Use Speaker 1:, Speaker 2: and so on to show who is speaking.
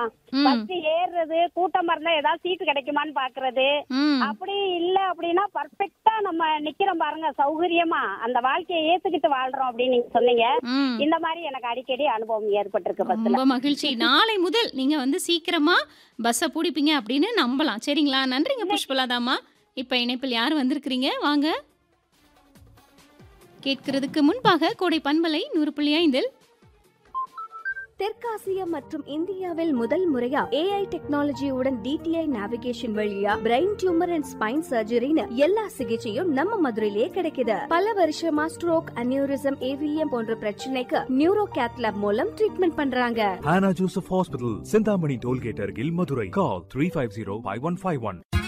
Speaker 1: ம்.
Speaker 2: ஃபர்ஸ்ட் ஏறுறது கூட்டமா இருந்தா ஏதாவது சீட்டு கிடைக்குமான்னு பாக்குறது
Speaker 1: ம்
Speaker 2: அப்படி இல்ல அப்படின்னா பர்ஃபெக்ட்டா நம்ம நிக்கிறோம் பாருங்க சௌகரியமா அந்த வாழ்க்கையை ஏத்துக்கிட்டு வாழ்றோம் அப்படின்னு நீங்க சொன்னீங்க
Speaker 1: ம்
Speaker 2: இந்த மாதிரி எனக்கு அடிக்கடி அனுபவம் ஏற்பட்டிருக்கு பஸ்ல
Speaker 1: ரொம்ப மகிழ்ச்சி நாளை முதல் நீங்க வந்து சீக்கிரமா பஸ்ஸை பிடிப்பீங்க அப்படின்னு நம்பலாம் சரிங்களா நன்றிங்க புஷ்பலாதாமா இப்ப இணைப்பில் யார் வந்திருக்கிறீங்க வாங்க கேட்கறதுக்கு முன்பாக கோடை பண்பலை நூறு புள்ளி ஐந்தில்
Speaker 3: தெற்காசியா மற்றும் இந்தியாவில் முதல் முறையா ஏஐ டெக்னாலஜியுடன் டிடிஐ நேவிகேஷன் வழியா பிரெயின் டியூமர் அண்ட் ஸ்பைன் சர்ஜரின்னு எல்லா சிகிச்சையும் நம்ம மதுரையிலே கிடைக்குது பல வருஷமா ஸ்ட்ரோக் அனியூரிசம் ஏவிஎம் போன்ற பிரச்சனைக்கு நியூரோ கேத்லாப் மூலம் ட்ரீட்மெண்ட் பண்றாங்க
Speaker 4: Hannah Joseph Hospital, Sindhamani Tollgate, Argil, Madurai. Call 350 5151.